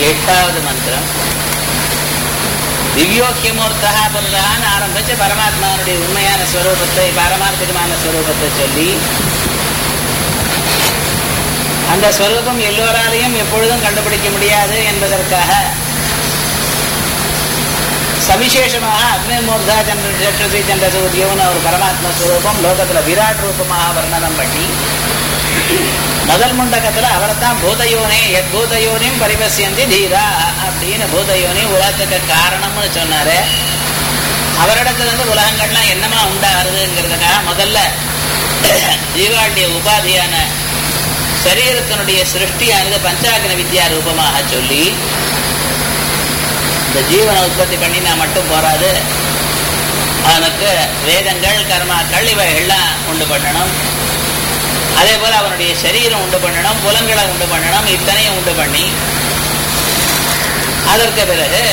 எட்டாவது மந்திரம் திவ்யோக்கியமூர்த்தா புருஷான்னு ஆரம்பிச்சு பரமாத்மாவுடைய உண்மையான ஸ்வரூபத்தை பாரமார்த்திகமான ஸ்வரூபத்தை சொல்லி அந்த ஸ்வரூபம் எல்லோராலையும் எப்பொழுதும் கண்டுபிடிக்க முடியாது என்பதற்காக சவிசேஷமாக அக்னிமூர்தா சந்திர சக்ஷதி சந்திர சூரியம்னு ஒரு பரமாத்மா ஸ்வரூபம் லோகத்துல விராட் ரூபமாக வர்ணனம் பண்ணி முதல் முண்டகத்துல அவரைத்தான் பூதயோனே எத் பூதயோனியும் பரிவசியந்தி தீரா அப்படின்னு பூதயோனி உலகத்துக்கு காரணம்னு சொன்னாரு அவரிடத்துல இருந்து உலகங்கள்லாம் என்னமா உண்டாருதுங்கிறதுக்காக முதல்ல ஜீவாளுடைய உபாதியான சரீரத்தினுடைய சிருஷ்டியானது பஞ்சாகன வித்யா ரூபமாக சொல்லி இந்த ஜீவனை உற்பத்தி பண்ணினா மட்டும் போராது அவனுக்கு வேதங்கள் கர்மாக்கள் இவைகள்லாம் உண்டு பண்ணணும் அதே போல அவனுடைய சரீரம் உண்டு பண்ணணும் புலன்களை உண்டு பண்ணணும் இத்தனையும் உண்டு பண்ணி அதற்கு பிறகு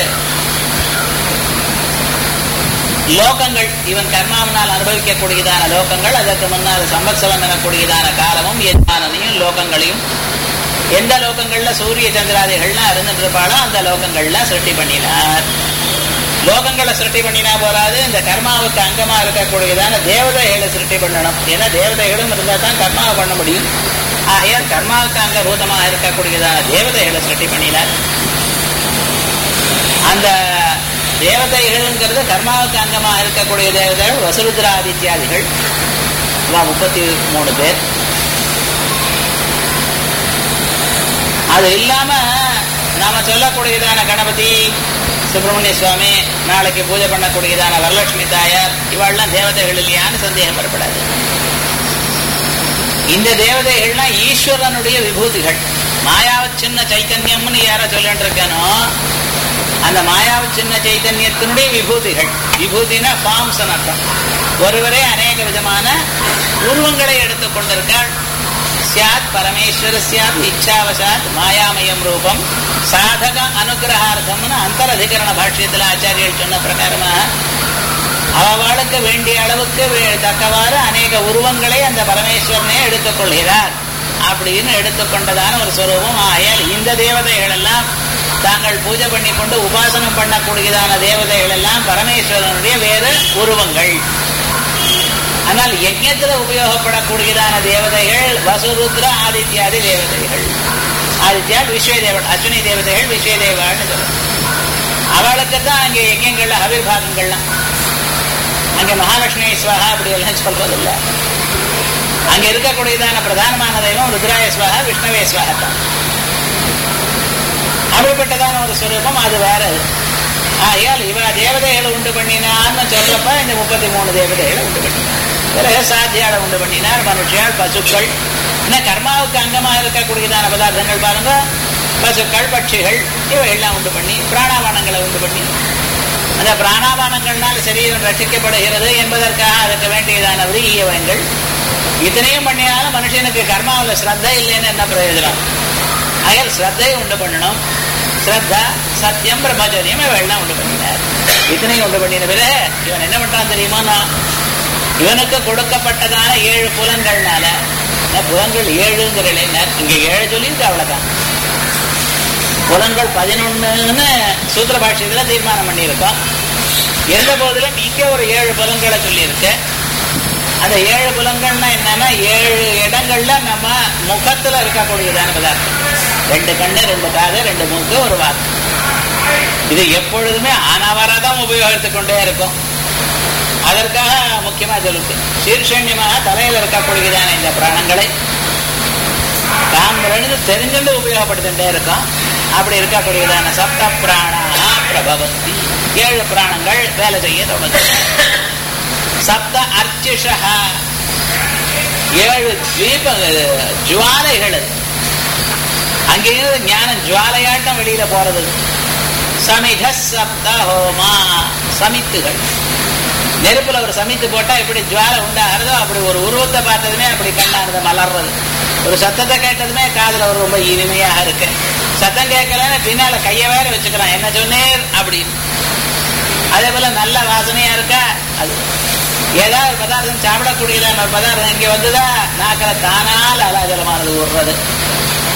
லோகங்கள் இவன் கர்மாவினால் அனுபவிக்கக்கூடியதான லோகங்கள் அதற்கு முன்னால் சம்பத்சவம் எனக்கூடியதான காலமும் எஜமானனையும் லோகங்களையும் எந்த லோகங்கள்ல சூரிய சந்திராதிகள்லாம் இருந்துட்டு இருப்பாளோ அந்த லோகங்கள்ல சிருஷ்டி பண்ணினார் லோகங்களை சிருஷ்டி பண்ணினா போறாது இந்த கர்மாவுக்கு அங்கமா இருக்கக்கூடியதான தேவதைகளை சிருஷ்டி பண்ணணும் ஏன்னா தேவதைகளும் இருந்தா தான் கர்மாவை பண்ண முடியும் ஆகையால் கர்மாவுக்கு அங்கபூதமாக இருக்கக்கூடியதான தேவதைகளை சிருஷ்டி பண்ணினார் அந்த தேவதைகள்ங்கிறது கர்மாவுக்கு அங்கமாக இருக்கக்கூடிய தேவதைகள் வசுருத்ராதித்யாதிகள் முப்பத்தி மூணு பேர் அது இல்லாம நாம சொல்லக்கூடியதான கணபதி சுப்பிரமணிய சுவாமி நாளைக்கு பூஜை பண்ணக்கூடியதான வரலட்சுமி தாயார் இவாள்லாம் தேவதைகள் இல்லையான்னு சந்தேகப்படப்படாது இந்த தேவதைகள்லாம் ஈஸ்வரனுடைய விபூதிகள் மாயாவ சின்ன சைத்தன்யம்னு யார சொல்லிட்டு இருக்கானோ அந்த மாயாவ சின்ன சைத்தன்யத்தினுடைய விபூதிகள் விபூதினா ஃபார்ம்ஸ் அர்த்தம் ஒருவரே அநேக விதமான உருவங்களை எடுத்துக் கொண்டிருக்காள் சியாத் பரமேஸ்வரஸ்யாத் இச்சாவசாத் மாயாமயம் ரூபம் சாதக அனுகிரகார்த்தம்னு அந்தரதிகரண பாஷ்யத்தில் ஆச்சாரியர்கள் சொன்ன பிரகாரமாக அவளுக்கு வேண்டிய அளவுக்கு தக்கவாறு அநேக உருவங்களை அந்த பரமேஸ்வரனே எடுத்துக் கொள்கிறார் அப்படின்னு எடுத்துக்கொண்டதான ஒரு சுரூபம் ஆயால் இந்த தேவதைகள் எல்லாம் தாங்கள் பூஜை பண்ணி கொண்டு உபாசனம் பண்ணக்கூடியதான தேவதைகள் எல்லாம் பரமேஸ்வரனுடைய வேறு உருவங்கள் ஆனால் யஜ்யத்துல உபயோகப்படக்கூடியதான தேவதைகள் வசுருத்ர ஆதித்யாதி தேவதைகள் ஆதித்யா விஸ்வ தேவன் அஸ்வினி தேவதைகள் விஸ்வ தேவான்னு சொல்லுவோம் அவளுக்கு தான் அங்கே யஜ்யங்கள்ல அவிர்வாகங்கள்லாம் அங்கே மகாலட்சுமி ஸ்வகா அப்படி எல்லாம் சொல்றது இல்லை அங்க இருக்கக்கூடியதான பிரதானமான தெய்வம் ருத்ராய ஸ்வகா விஷ்ணவே ஸ்வகா தான் அப்படிப்பட்டதான ஒரு ஸ்வரூபம் அது வேற ஆகையால் இவ தேவதைகளை உண்டு பண்ணினான்னு சொல்றப்ப இந்த முப்பத்தி மூணு தேவதைகளை உண்டு பண்ணினார் பிறகு சாத்தியால உண்டு பண்ணினார் மனுஷியால் பசுக்கள் இன்னும் கர்மாவுக்கு அங்கமாக இருக்கக்கூடியதான பதார்த்தங்கள் பாருங்க பசுக்கள் பட்சிகள் இவை எல்லாம் உண்டு பண்ணி பிராணாபானங்களை உண்டு பண்ணி அந்த பிராணாபானங்கள்னால் சரீரம் ரட்சிக்கப்படுகிறது என்பதற்காக அதுக்கு வேண்டியதான விரியவங்கள் இத்தனையும் பண்ணினாலும் மனுஷனுக்கு கர்மாவில் ஸ்ரத்த இல்லைன்னு என்ன பிரயோஜனம் அயல் ஸ்ரத்தையை உண்டு பண்ணணும் ஸ்ரத்தா சத்தியம் பிரம்மச்சரியம் இவெல்லாம் உண்டு பண்ணினார் இத்தனையும் உண்டு பண்ணின பிறகு இவன் என்ன பண்றான் தெரியுமா நான் இவனுக்கு கொடுக்கப்பட்டதான ஏழு புலன்கள்னால புலன்கள் ஏழுங்கிற இளைஞர் இங்க ஏழு சொல்லியிருக்கு அவ்வளவுதான் புலன்கள் பதினொன்னுன்னு சூத்திர பாஷ்யத்துல தீர்மானம் பண்ணியிருக்கோம் இருந்த போதிலும் இங்க ஒரு ஏழு புலன்களை சொல்லியிருக்கு அந்த ஏழு புலன்கள்னா என்னன்னா ஏழு இடங்கள்ல நம்ம முகத்துல இருக்கக்கூடியதான பதார்த்தம் ரெண்டு கண்ணு ரெண்டு காது ரெண்டு மூக்கு ஒரு வாக்கு இது எப்பொழுதுமே ஆனவராதான் உபயோகித்துக் கொண்டே இருக்கும் அதற்காக முக்கியமா சொல்லுக்கு சீர்ஷண்யமாக தலையில இருக்கக்கூடியதான இந்த பிராணங்களை தாம் ரெண்டு தெரிஞ்சுட்டு உபயோகப்படுத்திட்டே இருக்கோம் அப்படி இருக்கக்கூடியதான சப்த பிராணா பிரபவந்தி ஏழு பிராணங்கள் வேலை செய்ய தொடங்கும் சப்த அர்ச்சிஷா ஏழு தீப ஜுவாலைகள் அங்கிருந்து ஞானம் ஜுவாலையாட்டம் வெளியில போறது சமித சப்த ஹோமா சமித்துகள் நெருப்புல ஒரு சமித்து போட்டா எப்படி ஜுவாலை உண்டாகிறதோ அப்படி ஒரு உருவத்தை பார்த்ததுமே அப்படி கண்ணானது மலர்றது ஒரு சத்தத்தை கேட்டதுமே காதுல ஒரு ரொம்ப இனிமையாக இருக்கு சத்தம் கேட்கலன்னு பின்னால கைய வேற வச்சுக்கிறான் என்ன சொன்னேர் அப்படின்னு அதே போல நல்ல வாசனையா இருக்கா அது ஏதாவது ஒரு பதார்த்தம் சாப்பிடக்கூடியதான ஒரு பதார்த்தம் இங்க வந்துதா நாக்கில தானால் அலாஜலமானது விடுறது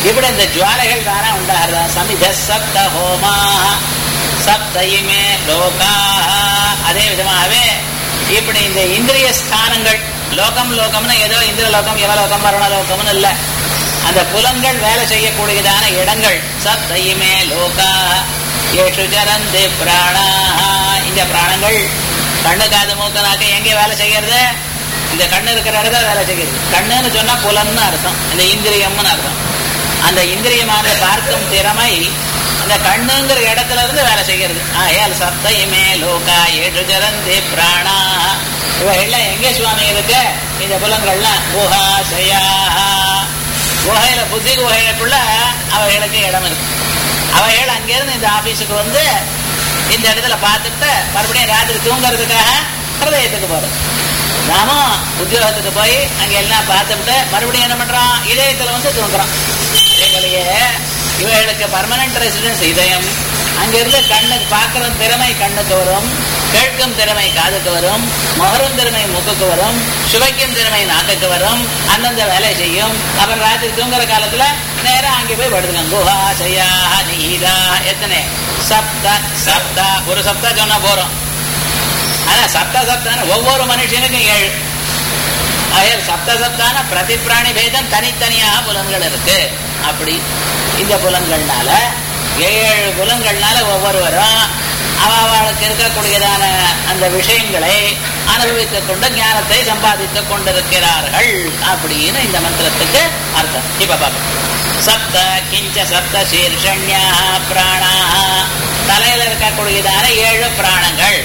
இப்படி இந்த ஜுவாலைகள் தானே உண்டாகிறதா சமித சப்த ஹோமா சப்த இமே லோகா அதே விதமாகவே இப்படி இந்த இந்திரிய ஸ்தானங்கள் லோகம் லோகம்னு ஏதோ இந்திர லோகம் யவலோகம் வருணலோகம்னு இல்லை அந்த புலன்கள் வேலை செய்யக்கூடியதான இடங்கள் சப்தையுமே லோகா ஏஷு ஜரந்தி பிராணா இந்த பிராணங்கள் கண்ணு காது மூக்கு நாக்கு எங்கே வேலை செய்யறது இந்த கண்ணு இருக்கிற இடத்துல வேலை செய்கிறது கண்ணுன்னு சொன்னா புலன்னு அர்த்தம் இந்த இந்திரியம்னு அர்த்தம் அந்த இந்திரியமான பார்க்கும் திறமை அந்த கண்ணுங்கிற இடத்துல இருந்து வேலை செய்கிறது ஆயால் சப்தையுமே லோகா ஏழு ஜரந்தி பிராணா இவைகள்லாம் எங்கே சுவாமி இருக்கு இந்த புலங்கள்லாம் குஹா சயா குகையில புத்தி குகைகளுக்குள்ள அவைகளுக்கு இடம் இருக்கு அவைகள் அங்கிருந்து இந்த ஆபீஸுக்கு வந்து இந்த இடத்துல பார்த்துட்டு மறுபடியும் ராத்திரி தூங்குறதுக்காக ஹிருதயத்துக்கு போறோம் நாமும் உத்தியோகத்துக்கு போய் அங்க எல்லாம் பார்த்துட்டு மறுபடியும் என்ன பண்றோம் இதயத்துல வந்து தூங்குறோம் அதே போலயே இவைகளுக்கு பர்மனன்ட் ரெசிடென்ஸ் இதயம் அங்கிருந்து கண்ணுக்கு பார்க்கிற திறமை கண்ணுக்கு வரும் கேட்கும் திறமை காதுக்கு வரும் முகரும் திறமை மூக்குக்கு வரும் சுவைக்கும் திறமை நாக்குக்கு வரும் அந்தந்த வேலை செய்யும் அப்புறம் ராத்திரி தூங்குற காலத்துல நேரா அங்கே போய் படுத்துங்க குஹா சையா நீதா எத்தனை சப்த சப்தா ஒரு சப்தா சொன்னா போறோம் ஆனா சப்த சப்தான ஒவ்வொரு மனுஷனுக்கும் ஏழு ஆகையால் சப்த சப்தான பிரதி பிராணி பேதம் தனித்தனியாக புலன்கள் இருக்கு அப்படி இந்த புலன்கள்னால ஏழு புலன்கள்னால ஒவ்வொருவரும் அவளுக்கு இருக்கக்கூடியதான அந்த விஷயங்களை அனுபவித்துக் கொண்டு ஞானத்தை சம்பாதித்துக் கொண்டிருக்கிறார்கள் அப்படின்னு இந்த மந்திரத்துக்கு அர்த்தம் இப்ப பார்ப்போம் சப்த கிஞ்ச சப்த சீர்ஷண்யா பிராணா தலையில இருக்கக்கூடியதான ஏழு பிராணங்கள்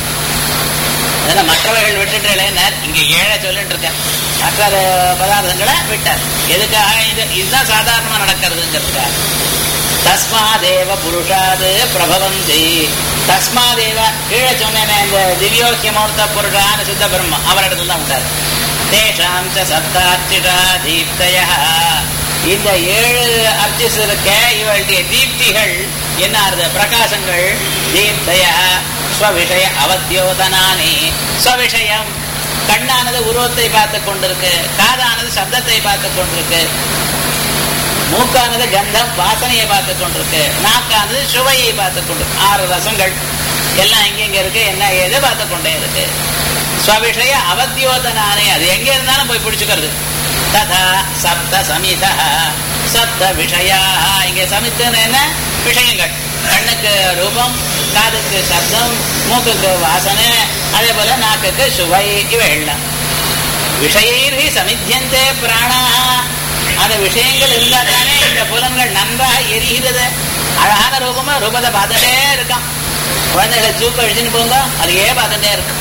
அதனால மற்றவர்கள் விட்டுட்டு இங்க ஏழை சொல்லிட்டு இருக்கேன் மற்ற பதார்த்தங்களை விட்டார் எதுக்காக இது இதுதான் சாதாரணமா நடக்கிறதுங்கிறதுக்காக தஸ்மாதேவ புருஷாது பிரபவந்தி தஸ்மாதேவ கீழே சொன்னேன் இந்த திவ்யோக்கியமூர்த்த புருஷான சித்த பிரம்மா அவரிடத்துல தான் உண்டாரு தேஷாம் ச சப்தார்ச்சிஷா தீப்தய இந்த ஏழு அர்ச்சிஸ் இருக்க இவளுடைய தீப்திகள் என்ன ஆறுது பிரகாசங்கள் தீப்தய ஸ்வவிஷய அவத்தியோதனானி ஸ்வவிஷயம் கண்ணானது உருவத்தை பார்த்து கொண்டிருக்கு காதானது சப்தத்தை பார்த்து கொண்டிருக்கு மூக்கானது கந்தம் வாசனையை பார்த்து கொண்டிருக்கு நாக்கானது சுவையை பார்த்து கொண்டிருக்கு ஆறு ரசங்கள் எல்லாம் எங்கெங்க இருக்கு என்ன ஏது பார்த்து கொண்டே இருக்கு ஸ்வவிஷய அவத்தியோதனானே அது எங்க இருந்தாலும் போய் பிடிச்சுக்கிறது ததா சப்த சமித சப்த விஷயா இங்க சமித்தன என்ன விஷயங்கள் கண்ணுக்கு ரூபம் காதுக்கு சப்தம் மூக்குக்கு வாசனை அதே போல நாக்குக்கு சுவை இவைகள்லாம் விஷயைர்ஹி சமித்தியந்தே பிராணா அந்த விஷயங்கள் இருந்தாதானே இந்த புலன்கள் நன்றாக எரிகிறது அழகான ரூபமா ரூபத்தை பார்த்துட்டே இருக்கான் குழந்தைகளை தூக்க அழிச்சுன்னு போங்க அதையே பார்த்துட்டே இருக்கும்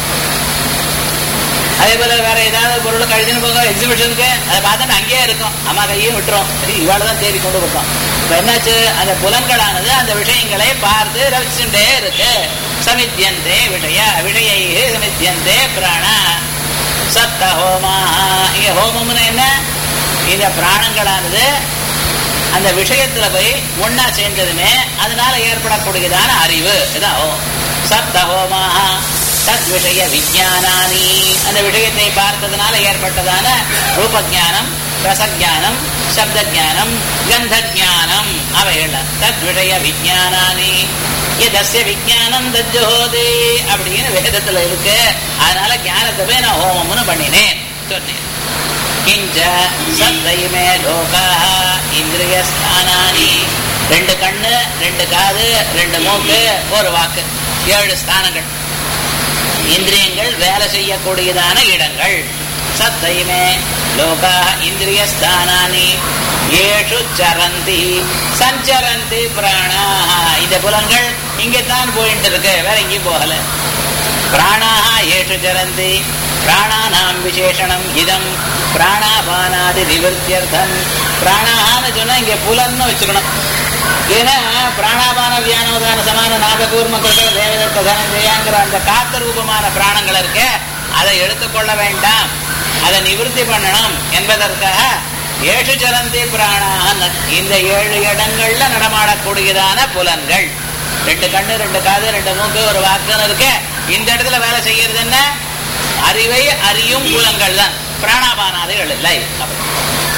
அதே போல வேற ஏதாவது பொருள் கழிச்சுன்னு போங்க எக்ஸிபிஷனுக்கு அதை பார்த்துட்டு அங்கேயே இருக்கும் அம்மா கையும் விட்டுரும் இவாள் தான் தேடி கொண்டு கொடுத்தோம் இப்ப என்னாச்சு அந்த புலன்களானது அந்த விஷயங்களை பார்த்து ரசிச்சுட்டே இருக்கு சமித்தியந்தே விஷய விஷயை சமித்தியந்தே பிராண சப்த ஹோமா இங்க ஹோமம்னு என்ன இந்த பிராணங்களானது அந்த விஷயத்துல போய் ஒன்னா சேர்ந்ததுமே அதனால ஏற்படக்கூடியதான அறிவு இதான் சப்த ஹோமா தத் விஷய விஜயானானி அந்த விஷயத்தை பார்த்ததுனால ஏற்பட்டதான ரூபஜானம் ரசஜானம் சப்த ஜானம் கந்த ஜானம் அவைகள் தத் விஷய விஜயானானி எதஸ்ய விஜயானம் தஜ்ஜோதி அப்படின்னு வேதத்துல இருக்கு அதனால ஞானத்தை போய் நான் ஹோமம்னு பண்ணினேன் சொன்னேன் கிஞ்ச சத்தையுமே லோகா இந்திரிய ஸ்தானானி ரெண்டு கண்ணு ரெண்டு காது ரெண்டு மூக்கு ஒரு வாக்கு ஏழு ஸ்தானங்கள் இந்திரியங்கள் வேலை செய்யக்கூடியதான இடங்கள் சத்தையுமே லோகா இந்திரிய ஸ்தானானி ஏஷு சரந்தி சஞ்சரந்தி பிராணா இந்த புலன்கள் இங்கத்தான் போயிட்டு இருக்கு வேற எங்கேயும் போகல பிராணாக ஏஷு சரந்தி பிராணானாம் விசேஷணம் இதம் பிராணாபானாதி நிவர்த்தியர்த்தம் பிராணான்னு சொன்னா இங்க புலன்னு வச்சுக்கணும் ஏன்னா பிராணாபான வியானோதான சமான நாககூர்ம கிருஷ்ண தேவதத்த தனஞ்சயாங்கிற அந்த காத்த ரூபமான பிராணங்கள் இருக்க அதை எடுத்துக்கொள்ள வேண்டாம் அதை நிவர்த்தி பண்ணணும் என்பதற்காக ஏழு சரந்தி பிராணான் இந்த ஏழு இடங்கள்ல நடமாடக்கூடியதான புலன்கள் ரெண்டு கண்ணு ரெண்டு காது ரெண்டு மூக்கு ஒரு வாக்குன்னு இருக்கு இந்த இடத்துல வேலை செய்யறது என்ன அறிவை அறியும் புலங்கள் தான் பிராணாபானாதிகள் இல்லை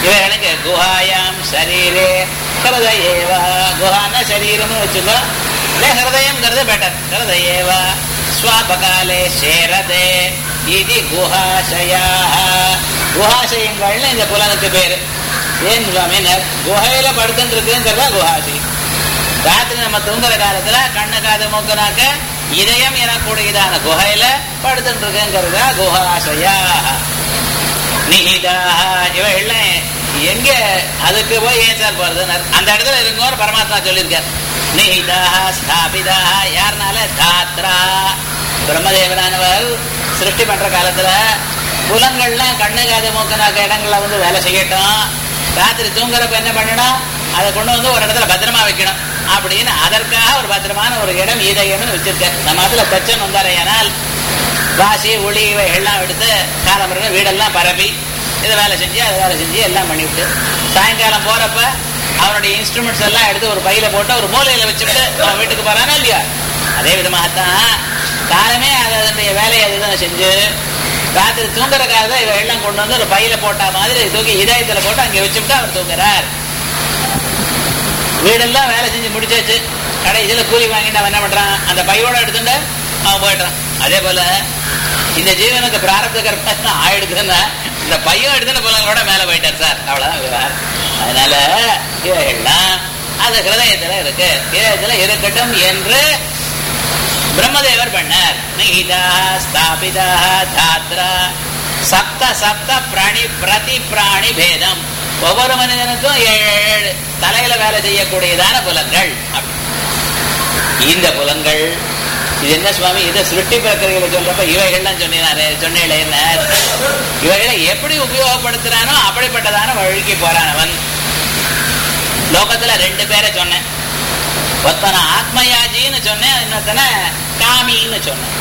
இவனுக்கு குஹாயாம் சரீரே ஹிருதயேவா குஹான சரீரம்னு வச்சுக்கோ இல்லை ஹிருதயம்ங்கிறது பெட்டர் ஹிருதயேவா ஸ்வாபகாலே சேரதே இது குஹாசயா குஹாசயங்கள்னு இந்த புலனுக்கு பேரு ஏன் சுவாமினர் குகையில படுத்துட்டு இருக்குங்கிறதா குஹாசி ராத்திரி நம்ம தூங்குற காலத்துல கண்ணு காது மூக்குனாக்க இதயம் எனக்கூடியதான குகையில படுத்துட்டு இருக்குங்கிறதா குஹாசயா நிகிதாக இவைகள்லாம் எங்க அதுக்கு போய் ஏன் சார் போறது அந்த இடத்துல இருங்கோர் பரமாத்மா சொல்லியிருக்கார் நிகிதாக ஸ்தாபிதாக யாருனால தாத்ரா பிரம்மதேவனானவர் சிருஷ்டி பண்ற காலத்துல புலங்கள்லாம் கண்ணு காது மூக்கனாக்க இடங்கள்ல வந்து வேலை செய்யட்டும் ராத்திரி தூங்குறப்ப என்ன பண்ணணும் அதை கொண்டு வந்து ஒரு இடத்துல பத்திரமா வைக்கணும் அப்படின்னு அதற்காக ஒரு பத்திரமான ஒரு இடம் இதயம்னு வச்சிருக்கார் நம்ம அதுல தச்சன் வந்தாரையானால் வாசி ஒளி எல்லாம் எடுத்து காலம்புற வீடெல்லாம் பரப்பி இதை வேலை செஞ்சு அதை வேலை செஞ்சு எல்லாம் பண்ணிவிட்டு சாயங்காலம் போறப்ப அவனுடைய இன்ஸ்ட்ருமெண்ட்ஸ் எல்லாம் எடுத்து ஒரு பையில போட்டு ஒரு மூலையில வச்சுட்டு அவன் வீட்டுக்கு போறானா இல்லையா அதே விதமாகத்தான் காலமே அது அதனுடைய வேலையை அதுதான் செஞ்சு ராத்திரி தூங்குற காலத்தை இவ எல்லாம் கொண்டு வந்து ஒரு பையில போட்ட மாதிரி தூக்கி இதயத்துல போட்டு அங்கே வச்சுட்டு அவர் தூங்குறார் வீடெல்லாம் வேலை செஞ்சு முடிச்சாச்சு கடைசியில் கூலி வாங்கிட்டு அவன் என்ன பண்றான் அந்த பையோட எடுத்துட்டு அவன் போயிடுறான் அதே போல இந்த ஜீவனுக்கு பிராரப்த கர்ப்பம் ஆயிடுதுன்னா இந்த பையன் எடுத்துட்டு புலங்களோட மேல போயிட்டார் சார் அவ்வளவுதான் விவகாரம் அதனால இவைகள்லாம் அது ஹிருதயத்துல இருக்கு ஹிருதயத்துல இருக்கட்டும் என்று பிரம்மதேவர் பண்ணார் நிகிதா ஸ்தாபிதா தாத்ரா சப்த சப்த பிராணி பிரதி பிராணி பேதம் ஒவ்வொரு மனிதனுக்கும் ஏழு தலையில வேலை செய்யக்கூடியதான புலங்கள் அப்படி. இந்த புலங்கள் இது என்ன சுவாமி இதை சிருஷ்டி பிரக்கிரைகளை சொல்றப்ப இவைகள்லாம் சொன்னாரு சொன்னேன் என்ன இவைகளை எப்படி உபயோகப்படுத்துறானோ அப்படிப்பட்டதான வழிக்கு போறானவன் லோகத்துல ரெண்டு பேரை சொன்னேன் ஒருத்தனை ஆத்மயாஜின்னு சொன்னேன் இன்னொருத்தனை காமின்னு சொன்னேன்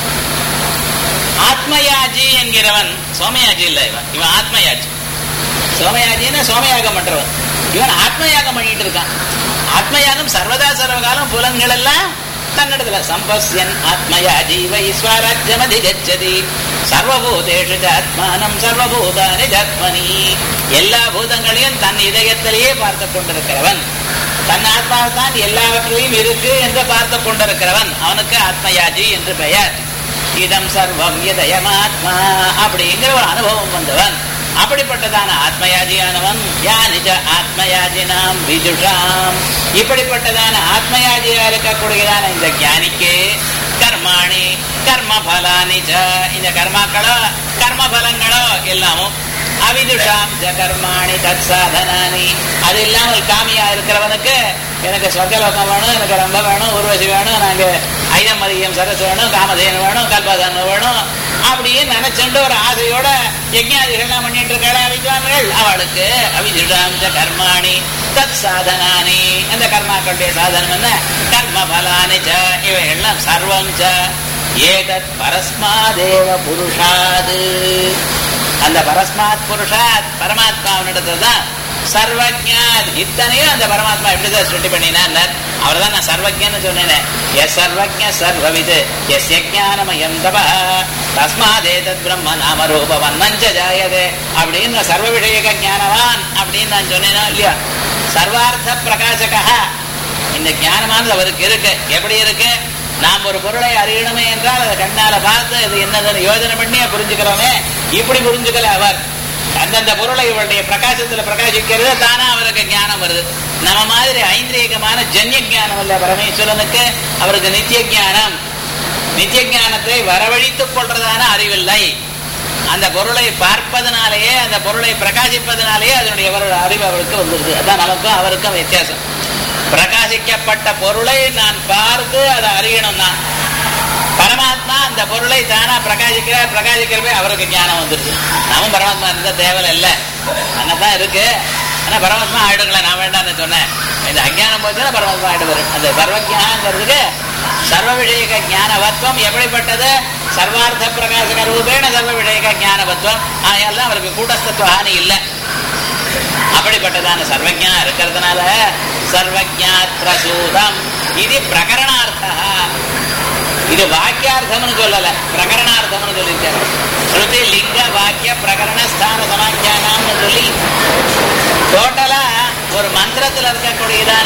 ஆத்மயாஜி என்கிறவன் சோமயாஜி இல்ல இவன் இவன் ஆத்மயாஜி சோமயாஜின்னு சோமயாகம் பண்றவன் இவன் ஆத்மயாகம் பண்ணிட்டு இருக்கான் ஆத்மயாகம் சர்வதா சர்வகாலம் புலன்கள் எல்லாம் தன்னிடத்துல சம்பஸ்யன் ஆத்மயாஜி வை ஸ்வராஜ்யமதி கச்சதி சர்வபூதேஷு ச ஆத்மானம் சர்வபூதானி ஜாத்மனி எல்லா பூதங்களையும் தன் இதயத்திலேயே பார்த்து கொண்டிருக்கிறவன் தன் ஆத்மாவைத்தான் எல்லாவற்றிலையும் இருக்கு என்று பார்த்து கொண்டிருக்கிறவன் அவனுக்கு ஆத்மயாஜி என்று பெயர் இதம் சர்வம் இதயமாத்மா அப்படிங்கிற ஒரு அனுபவம் வந்தவன் அப்படிப்பட்டதான ஆத்மயாஜியானவன் யா நிஜ ஆத்மயாஜினாம் விதுஷாம் இப்படிப்பட்டதான ஆத்மயாஜியா இருக்கக்கூடியதான இந்த ஞானிக்கு கர்மாணி கர்ம பலானி ச இந்த கர்மாக்களோ கர்ம பலங்களோ எல்லாமும் அவிதுஷாம் ஜ கர்மாணி தத் சாதனானி அது இல்லாமல் காமியா இருக்கிறவனுக்கு எனக்கு சொர்க்கலோகம் வேணும் எனக்கு ரொம்ப வேணும் உருவசி வேணும் நாங்க ஐயம் மதியம் சரசு வேணும் காமதேனு வேணும் கல்பாதன் வேணும் அப்படின்னு நினைச்சுட்டு ஒரு ஆசையோட யஜ்ஞாதிகள்லாம் பண்ணிட்டு இருக்காளே வித்வான்கள் அவளுக்கு அவிதுஷாம் ஜ கர்மாணி தத் சாதனானி அந்த கர்மாக்களுடைய சாதனம் என்ன கர்ம பலானி ச இவைகள்லாம் சர்வம் ச ஏதத் பரஸ்மாதேவ புருஷாது அந்த பரஸ்மாத் புருஷாத் பரமாத்மாவினிடத்துல தான் சர்வஜாத் இத்தனையும் அந்த பரமாத்மா எப்படிதான் சுட்டி பண்ணினார் அவர் தான் நான் சர்வஜன்னு சொன்னேன் எஸ் சர்வஜ சர்வவித் எஸ் யஜானமயம் தப தஸ்மாதே தத் பிரம்ம நாம ரூபவன் நஞ்ச ஜாயதே அப்படின்னு சர்வ விஷயக ஞானவான் அப்படின்னு நான் சொன்னேனா இல்லையா சர்வார்த்த பிரகாசகா இந்த ஞானமானது அவருக்கு இருக்கு எப்படி இருக்கு நாம் ஒரு பொருளை அறியணுமே என்றால் அதை கண்ணால பார்த்து இது என்னதுன்னு யோஜனை பண்ணி புரிஞ்சுக்கிறோமே இப்படி புரிஞ்சுக்கல அவர் அந்தந்த பொருளை இவருடைய பிரகாசத்துல பிரகாசிக்கிறது தானா அவருக்கு ஞானம் வருது நம்ம மாதிரி ஐந்திரியகமான ஜன்ய ஞானம் இல்ல பரமேஸ்வரனுக்கு அவருக்கு நித்திய ஞானம் நித்திய ஞானத்தை வரவழைத்துக் கொள்றதான அறிவில்லை அந்த பொருளை பார்ப்பதனாலேயே அந்த பொருளை பிரகாசிப்பதனாலேயே அதனுடைய அவரோட அறிவு அவருக்கு வந்துருது அதான் நமக்கும் அவருக்கும் வித்தியாசம் பிரகாசிக்கப்பட்ட பொருளை நான் பார்த்து அதை அறியணும் தான் பரமாத்மா அந்த பொருளை தானா பிரகாசிக்கிறார் பிரகாசிக்கிறப்ப அவருக்கு ஞானம் வந்துருது நாம பரமாத்மா இருந்தா தேவை இல்லை தான் இருக்கு ஆனா பரமாத்மா ஆயிடுங்களேன் நான் வேண்டாம்னு சொன்னேன் இந்த அஜானம் போச்சுன்னா பரமாத்மா ஆயிடுவாரு அந்த சர்வஜானங்கிறதுக்கு சர்வ விஷயக ஞானவத்வம் எப்படிப்பட்டது சர்வார்த்த பிரகாசக ரூபேண சர்வ விஷயக ஞானவத்வம் ஆகையால் அவருக்கு கூட்டஸ்தத்துவ ஹானி இல்லை அப்படிப்பட்டதான சர்வஜா இருக்கிறதுனால சர்வஜாத் பிரசூதம் இது பிரகரணார்த்தா இது வாக்கியார்த்தம்னு சொல்லல பிரகரணார்த்தம்னு சொல்லியிருக்காரு ஸ்ருதி லிங்க வாக்கிய பிரகரண ஸ்தான சமாக்கியானாம்னு சொல்லி டோட்டலா ஒரு மந்திரத்துல இருக்கக்கூடியதான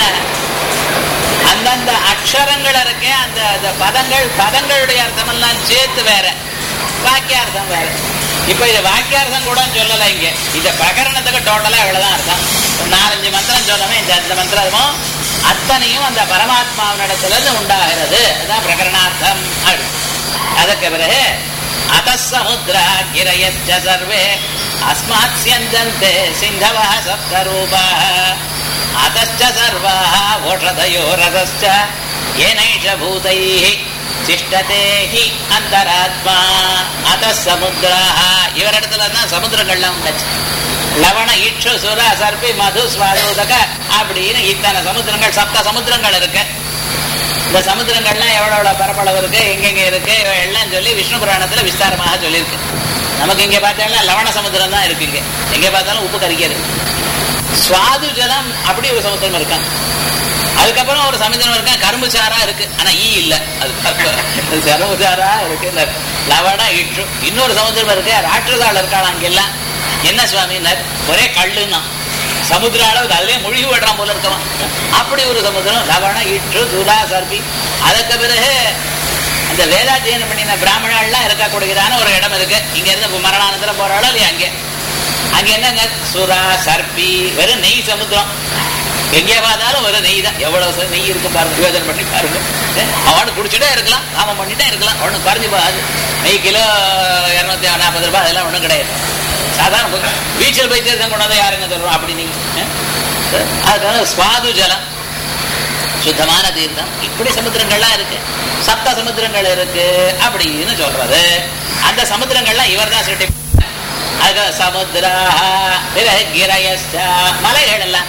அந்தந்த அக்ஷரங்கள் இருக்கே அந்த அந்த பதங்கள் பதங்களுடைய அர்த்தம் எல்லாம் சேர்த்து வேற வாக்கியார்த்தம் வேற இப்ப இது வாக்கியார்த்தம் கூட சொல்லல இங்க இந்த பிரகரணத்துக்கு டோட்டலா இவ்வளவுதான் அர்த்தம் ஒரு நாலஞ்சு மந்திரம் சொல்லவே இந்த இந்த மந்திரமும் அத்தனையும் அந்த பரமாத்மாவினிடத்துல இருந்து உண்டாகிறது அதுதான் பிரகரணார்த்தம் அப்படி. அதுக்கு பிறகு அதசமுத்ரா கிரயச்ச சர்வே அஸ்மாத் சியந்தந்தே சிந்தவः சப்தரூபாः अतश्च सर्वाः ओषधयो रथश्च येनैष भूतैः சிஷ்டதே ஹி அந்தராத்மா அத சமுத்திராக இவரிடத்துல தான் சமுத்திரங்கள்லாம் உண்டாச்சு லவண இட்சு சுர சர்பி மது ஸ்வாதோதக அப்படின்னு இத்தனை சமுத்திரங்கள் சப்த சமுத்திரங்கள் இருக்கு இந்த சமுத்திரங்கள்லாம் எவ்வளவு எவ்வளவு பரப்பளவு இருக்கு எங்கெங்க இருக்கு இவை எல்லாம் சொல்லி விஷ்ணு புராணத்துல விஸ்தாரமாக சொல்லியிருக்கு நமக்கு இங்க பார்த்தோம்னா லவண சமுத்திரம் தான் இருக்கு இங்க எங்க பார்த்தாலும் உப்பு கரிக்கிறது சுவாது ஜலம் அப்படி ஒரு சமுத்திரம் இருக்கான் அதுக்கப்புறம் ஒரு சமுத்திரம் இருக்கா கரும்பு சாரா இருக்கு ஆனா ஈ இல்ல அது கரும்பு கரும்பு சாரா இருக்கு இந்த லவண இற்று இன்னொரு சமுத்திரம் இருக்கு ராட்சதாள் இருக்காள் அங்கெல்லாம் என்ன சுவாமின்னார் ஒரே கல்லுன்னா சமுத்திர அளவுக்கு அதுலயே மூழ்கி விடுறான் போல இருக்கவன் அப்படி ஒரு சமுத்திரம் லவண இற்று சுதா சர்பி அதுக்கு பிறகு அந்த வேதாத்தியனம் பண்ணின பிராமணாள்லாம் இருக்கக்கூடியதான ஒரு இடம் இருக்கு இங்க இருந்து மரணானத்துல போறாளோ இல்லையா அங்கே அங்க என்னங்க சுறா சர்பி வெறும் நெய் சமுத்திரம் எங்கே பார்த்தாலும் ஒரு நெய் தான் எவ்வளவு ச- நெய் இருக்கு பாருங்க யோஜனை பண்ணி பாருங்க அவனு குடிச்சுட்டே இருக்கலாம் நாம பண்ணிட்டே இருக்கலாம் ஒண்ணு குறைஞ்சு போகாது நெய் கிலோ இருநூத்தி நாற்பது ரூபாய் அதெல்லாம் ஒண்ணும் கிடையாது சாதாரண போய் பீச்சில் போய் தீர்த்தம் கொண்டு வந்து யாருங்க சொல்றோம் அப்படி நீங்க அஹ்? அதுக்காக சுவாது ஜலம் சுத்தமான தீர்த்தம் இப்படி சமுத்திரங்கள்லாம் இருக்கு சப்த சமுத்திரங்கள் இருக்கு அப்படின்னு சொல்றது அந்த சமுத்திரங்கள்லாம் இவர் தான் சிருஷ்டி அது சமுத்திரா கிரயஸ்ட மலைகள் எல்லாம்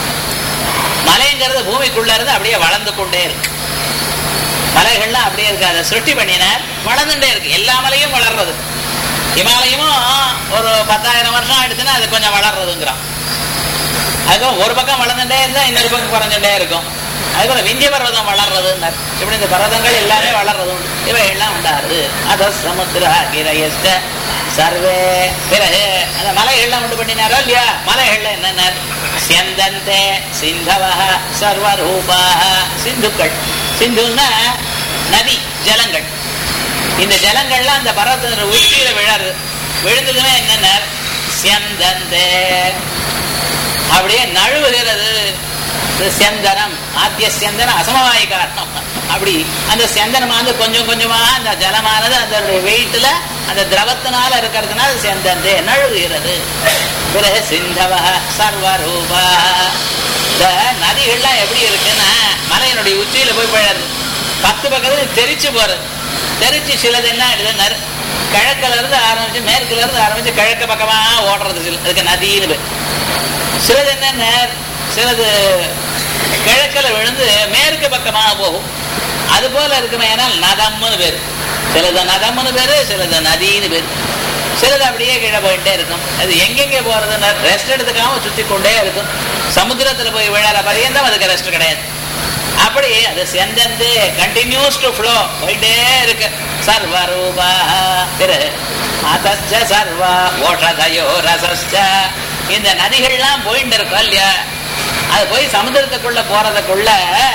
மலைங்கிறது பூமிக்குள்ள இருந்து அப்படியே வளர்ந்து கொண்டே இருக்கு மலைகள்லாம் அப்படியே இருக்கு அதை சிருஷ்டி பண்ணினார் வளர்ந்துட்டே இருக்கு எல்லா மலையும் வளர்றது இமாலயமும் ஒரு பத்தாயிரம் வருஷம் ஆயிடுச்சுன்னா அது கொஞ்சம் வளர்றதுங்கிறான் அதுக்கும் ஒரு பக்கம் வளர்ந்துட்டே இருந்தா இன்னொரு பக்கம் குறைஞ்சுட்டே இருக்கும் அதுபோல விந்திய பர்வதம் வளர்றதுன்னார் இப்படி இந்த பர்வதங்கள் எல்லாமே வளர்றது உண்டு இவை எல்லாம் உண்டாருது அத சமுத்திர கிரயஸ்ட சர்வே பிறகு அந்த மலைகள்லாம் உண்டு பண்ணினாரோ இல்லையா மலைகள்ல என்னென்ன செந்தந்தே சிந்தவஹ சர்வரூபாக சிந்துக்கள் சிந்துன்னா நதி ஜலங்கள் இந்த ஜலங்கள்லாம் அந்த பர்வத்தின் உச்சியில விழாது விழுந்ததுன்னா என்னென்ன செந்தந்தே அப்படியே நழுவுகிறது இது செந்தனம் ஆத்திய செந்தனம் அசமவாய காரணம் அப்படி அந்த செந்தனமானது கொஞ்சம் கொஞ்சமா அந்த ஜலமானது அதனுடைய வெயிட்ல அந்த திரவத்தினால இருக்கிறதுனால செந்தந்தே நழுவுகிறது பிறகு சிந்தவ சர்வரூபா இந்த நதிகள்லாம் எப்படி இருக்குன்னா மலையினுடைய உச்சியில போய் பழது பத்து பக்கத்துல தெரிச்சு போறது தெரிச்சு சிலது என்ன ஆயிடுது கிழக்குல இருந்து ஆரம்பிச்சு மேற்குல இருந்து ஆரம்பிச்சு கிழக்கு பக்கமா ஓடுறது சில அதுக்கு நதின்னு பேர் சிலது என்ன சிலது கிழக்குல விழுந்து மேற்கு பக்கமாக போகும் அது போல இருக்குமே ஏன்னால் நதம்னு பேரு சிலது நதம்னு பேரு சிலது நதின்னு பேரு சிலது அப்படியே கீழே போயிட்டே இருக்கும் அது எங்கெங்க போறதுன்னு ரெஸ்ட் எடுத்துக்காம சுத்தி கொண்டே இருக்கும் சமுத்திரத்துல போய் விழாத பரியந்தம் அதுக்கு ரெஸ்ட் கிடையாது அப்படி அது செந்தந்து கண்டினியூஸ் டு ஃப்ளோ போயிட்டே இருக்கு சர்வரூபா பிறகு அதச்ச சர்வா ஓஷதயோ ரசஸ்ச இந்த நதிகள்லாம் போயிட்டு இருக்கும் இல்லையா அது போய் சமுத்திரத்துக்குள்ள போறதுக்குள்ள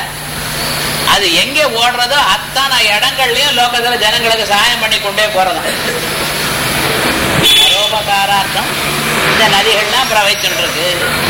அது எங்க ஓடுறதோ அத்தனை இடங்கள்லயும் லோகத்துல ஜனங்களுக்கு சகாயம் பண்ணி கொண்டே போறதாம் பரோபகாரார்த்தம் இந்த நதிகள்லாம் பிரவகிச்சுட்டு இருக்கு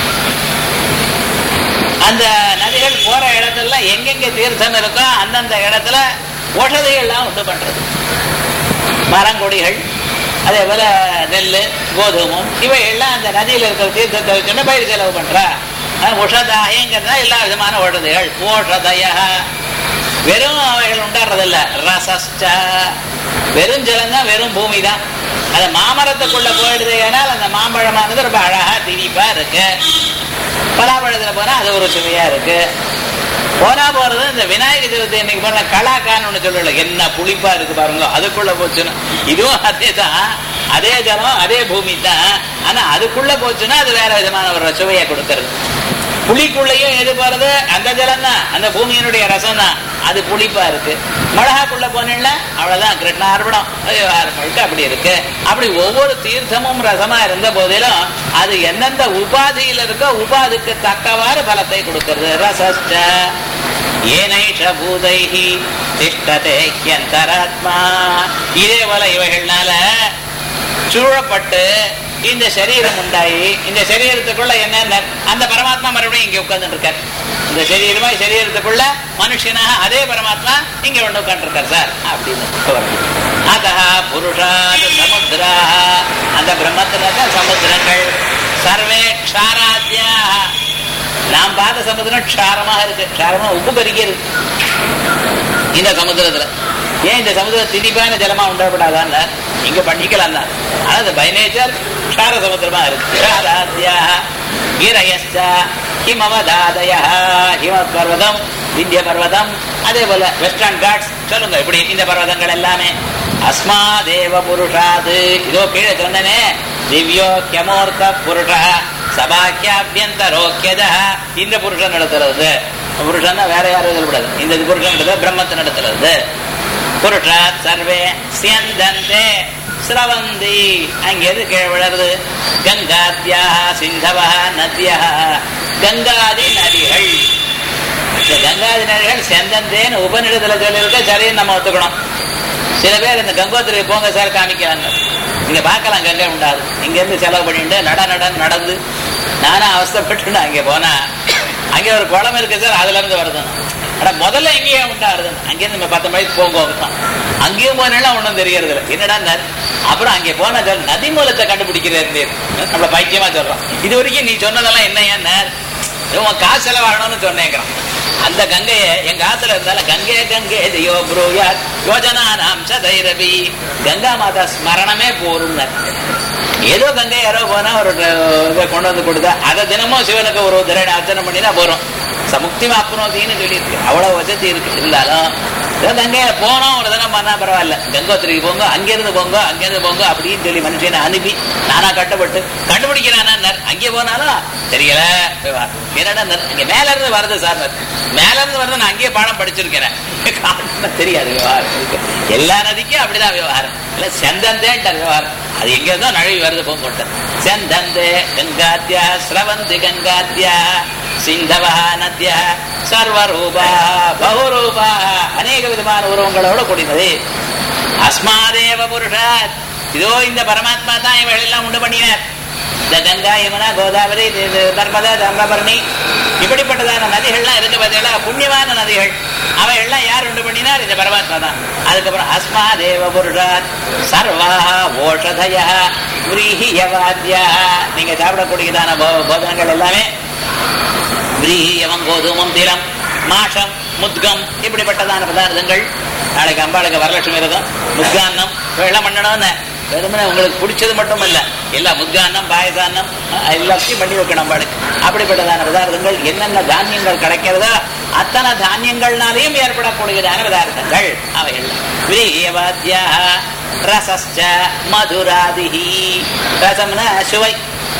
அந்த நதிகள் போற இடத்துல எங்கெங்க தீர்த்தம் இருக்கோ அந்தந்த இடத்துல ஓஷதிகள்லாம் உண்டு பண்றது மரங்கொடிகள் அதே போல நெல் கோதுமம் இவை எல்லாம் அந்த நதியில் இருக்கிற தீர்த்தத்தை வச்சுட்டு பயிர் செலவு பண்றா உஷதாயங்கிறதா எல்லா விதமான ஓஷதைகள் ஓஷதய வெறும் அவைகள் உண்டாடுறதில்ல ரசஸ்ட வெறும் ஜலம் தான் வெறும் பூமி தான் அது மாமரத்துக்குள்ள போயிடுது ஏனால் அந்த மாம்பழமானது ரொம்ப அழகா திணிப்பா இருக்கு பலாப்பழத்துல போனா அது ஒரு சுவையா இருக்கு போனா போறது இந்த விநாயகர் சதுர்த்தி இன்னைக்கு போன கலாக்கான்னு ஒண்ணு சொல்லல என்ன புளிப்பா இருக்கு பாருங்க அதுக்குள்ள போச்சுன்னா இதுவும் அதே தான் அதே ஜலம் அதே பூமி தான் ஆனா அதுக்குள்ள போச்சுன்னா அது வேற விதமான ஒரு சுவையை கொடுக்கறது புளிக்குள்ளேயும் எது போறது அந்த ஜலம் தான் அந்த பூமியினுடைய ரசம் தான் அது புளிப்பா இருக்கு மிளகாக்குள்ள போனீங்கள அவ்வளவுதான் கிருஷ்ணார்பணம் முழுக்க அப்படி இருக்கு அப்படி ஒவ்வொரு தீர்த்தமும் ரசமா இருந்த போதிலும் அது எந்தெந்த உபாதியில் இருக்கோ உபாதிக்கு தக்கவாறு பலத்தை கொடுக்கிறது ரசஸ்ட ஏனைஷ பூதைஹி திஷ்டதே ஹியந்தராத்மா இதே போல இவைகள்னால சூழப்பட்டு இந்த சரீரம் உண்டாயி இந்த சரீரத்துக்குள்ள என்ன அந்த பரமாத்மா மறுபடியும் இங்க உட்கார்ந்து இருக்கார் இந்த சரீரமா சரீரத்துக்குள்ள மனுஷனாக அதே பரமாத்மா இங்க ஒண்ணு உட்கார்ந்து இருக்கார் சார் அப்படின்னு அதா புருஷாது சமுத்திரா அந்த பிரம்மத்துல சமுத்திரங்கள் சர்வே க்ஷாராத்யா நாம் பார்த்த சமுத்திரம் க்ஷாரமாக இருக்கு க்ஷாரமா உப்பு பெருக்கிறது இந்த சமுத்திரத்துல ஏன் இந்த சமுதிரம் திணிப்பான ஜலமா உண்டாப்படாதான் இங்க பண்ணிக்கலாம் தான் ஆனா இந்த பை நேச்சர் க்ஷார சமுத்திரமா இருக்கு க்ஷாராத்யா கிரயஸ்ட ஹிமவதாதய ஹிம பர்வதம் விந்திய பர்வதம் அதே போல வெஸ்டர்ன் காட்ஸ் சொல்லுங்க இப்படி இந்த பர்வதங்கள் எல்லாமே அஸ்மாதேவ புருஷாது இதோ கீழே சொன்னனே திவ்யோ கியமூர்த்த புருஷ சபாக்கியாபியந்தரோக்கியத இந்த புருஷன் நடத்துறது புருஷன் வேற யாரும் சொல்லக்கூடாது இந்த புருஷன் பிரம்மத்தை நடத்துறது புருஷாத் சர்வே சியந்தந்தே ஸ்ரவந்தி அங்கேருந்து கீழே விழறது கங்காத்யா சிந்தவா நதியா கங்காதி நதிகள் இந்த கங்காதி நதிகள் செந்தந்தேன்னு உபநிடத்துல சொல்லியிருக்க சரின்னு நம்ம ஒத்துக்கணும் சில பேர் இந்த கங்கோத்திரி போங்க சார் காமிக்கிறாங்க இங்க பார்க்கலாம் கங்கை உண்டாது இங்க இருந்து செலவு பண்ணிட்டு நட நட நடந்து நானும் அவஸ்தப்பட்டு அங்கே போனா அங்கே ஒரு குளம் இருக்கு சார் அதுல இருந்து வருது ஆனா முதல்ல எங்கேயே உண்டாருது அங்கேருந்து நம்ம பத்து மணிக்கு போங்க தான் அங்கேயும் போனா ஒன்றும் தெரியறது இல்லை என்னடா அப்புறம் அங்கே போன நதி மூலத்தை கண்டுபிடிக்கிறது நம்மள பைத்தியமா சொல்றோம் இது வரைக்கும் நீ சொன்னதெல்லாம் என்ன ஏன் உன் காசு செலவாகணும்னு சொன்னேங்கிறான் அந்த கங்கையை எங்க ஆத்துல இருந்தாலும் கங்கே கங்கே தியோ ப்ரூயாத் யோஜனா நாம் சதைரபி கங்கா மாதா ஸ்மரணமே போரும் ஏதோ கங்கை யாரோ போனா ஒரு இதை கொண்டு வந்து கொடுத்தா அதை தினமும் சிவனுக்கு ஒரு திரட அர்ச்சனை பண்ணினா போறோம் சமுக்தி மாப்பனோதின்னு சொல்லியிருக்கு அவ்வளவு வசதி இருக்கு இருந்தாலும் கங்கையில போனோம் ஒரு தினம் பண்ணா பரவாயில்ல கங்கோத்திரிக்கு போங்க அங்கிருந்து போங்க அங்கிருந்து போங்க அப்படின்னு சொல்லி மனுஷனை அனுப்பி நானா கட்டப்பட்டு கண்டுபிடிக்கிறான் அங்கே போனாலும் தெரியல என்னடா இங்க மேல இருந்து வருது சார் மேல இருந்து வருது நான் அங்கேயே பாடம் படிச்சிருக்கிறேன் தெரியாது விவகாரம் எல்லா நதிக்கும் அப்படிதான் விவகாரம் இல்ல செந்தந்தேன்ட்ட விவகாரம் அது எங்க இருந்தோ நழுவி வருது போங்கோட்ட செந்தந்தே கங்காத்தியா ஸ்ரவந்தி கங்காத்தியா சிந்தவா நத்தியா சர்வரூபா பகுரூபா அநேக விதமான உருவங்களோட கூடினது அஸ்மாதேவ புருஷாத் இதோ இந்த பரமாத்மா தான் இவள் எல்லாம் உண்டு பண்ணினார் இந்த கங்கா யமுனா கோதாவரி நர்மதா தாமிரபரணி இப்படிப்பட்டதான நதிகள்லாம் இருக்க பார்த்தீங்களா புண்ணியமான நதிகள் அவை எல்லாம் யார் உண்டு பண்ணினார் இந்த பரமாத்மா தான் அதுக்கப்புறம் அஸ்மா தேவ புருஷாத் சர்வா ஓஷதய விரீஹியவாத்யா நீங்க சாப்பிடக்கூடியதான போதனங்கள் எல்லாமே விரீஹியவம் கோதுமம் திலம் மாஷம் முத்கம் இப்படிப்பட்டதான பதார்த்தங்கள் நாளைக்கு அம்பாளுக்கு வரலட்சுமி விரதம் முத்கான்னம் வெள்ளம் பண்ணணும்னு வெறுமனே உங்களுக்கு பிடிச்சது மட்டும் இல்ல எல்லா முத்கான்னம் பாயசான்னம் எல்லாத்தையும் பண்ணி வைக்கணும் அம்பாளுக்கு அப்படிப்பட்டதான பதார்த்தங்கள் என்னென்ன தானியங்கள் கிடைக்கிறதோ அத்தனை தானியங்கள்னாலையும் ஏற்படக்கூடியதான பதார்த்தங்கள் அவைகள் விரீயவாத்தியா ரசஸ்ச மதுராதிஹி ரசம்னா சுவை